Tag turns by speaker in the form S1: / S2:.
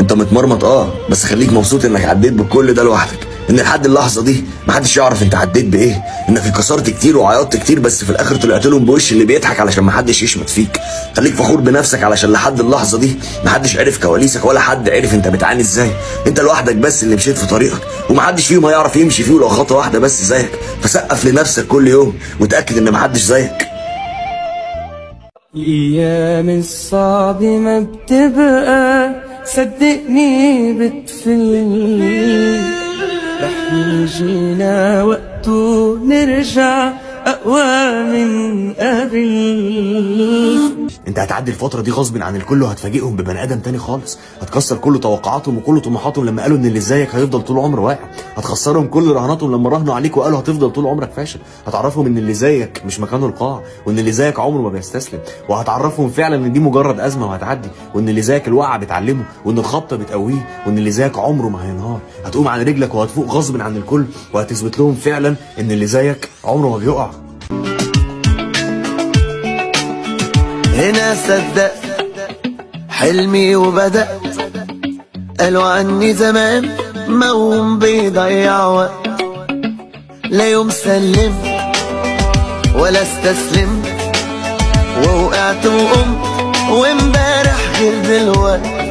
S1: انت متمرمط اه بس خليك مبسوط انك عديت بكل ده لوحدك ان لحد اللحظه دي محدش يعرف انت عديت بايه انك اتكسرت كتير وعيطت كتير بس في الاخر طلعت لهم بوش اللي بيضحك علشان محدش يشمت فيك خليك فخور بنفسك علشان لحد اللحظه دي محدش عرف كواليسك ولا حد عرف انت بتعاني ازاي انت لوحدك بس اللي مشيت في طريقك ومحدش فيهم هيعرف يمشي فيه لو خطوه واحده بس زيك فسقف لنفسك كل يوم وتاكد ان محدش زيك
S2: الأيام الصعبة ما بتبقى صدقني بتفل رح يجينا وقت نرجع أقوى من قبل
S1: انت هتعدي الفترة دي غصب عن الكل وهتفاجئهم ببني ادم تاني خالص هتكسر كل توقعاتهم وكل طموحاتهم لما قالوا ان اللي زيك هيفضل طول عمره واقع هتخسرهم كل رهاناتهم لما راهنوا عليك وقالوا هتفضل طول عمرك فاشل هتعرفهم ان اللي زيك مش مكانه القاع وان اللي زيك عمره ما بيستسلم وهتعرفهم فعلا ان دي مجرد ازمة وهتعدي وان اللي زيك الوقعة بتعلمه وان الخبطة بتقويه وان اللي زيك عمره ما هينهار هتقوم على رجلك وهتفوق غصب عن الكل وهتثبت لهم فعلا ان اللي زيك عمره ما بيقع
S3: هنا صدقت حلمي وبدأت قالوا عني زمان موهوم بيضيع وقت لا يوم سلمت ولا استسلمت ووقعت وقمت وامبارح غير دلوقت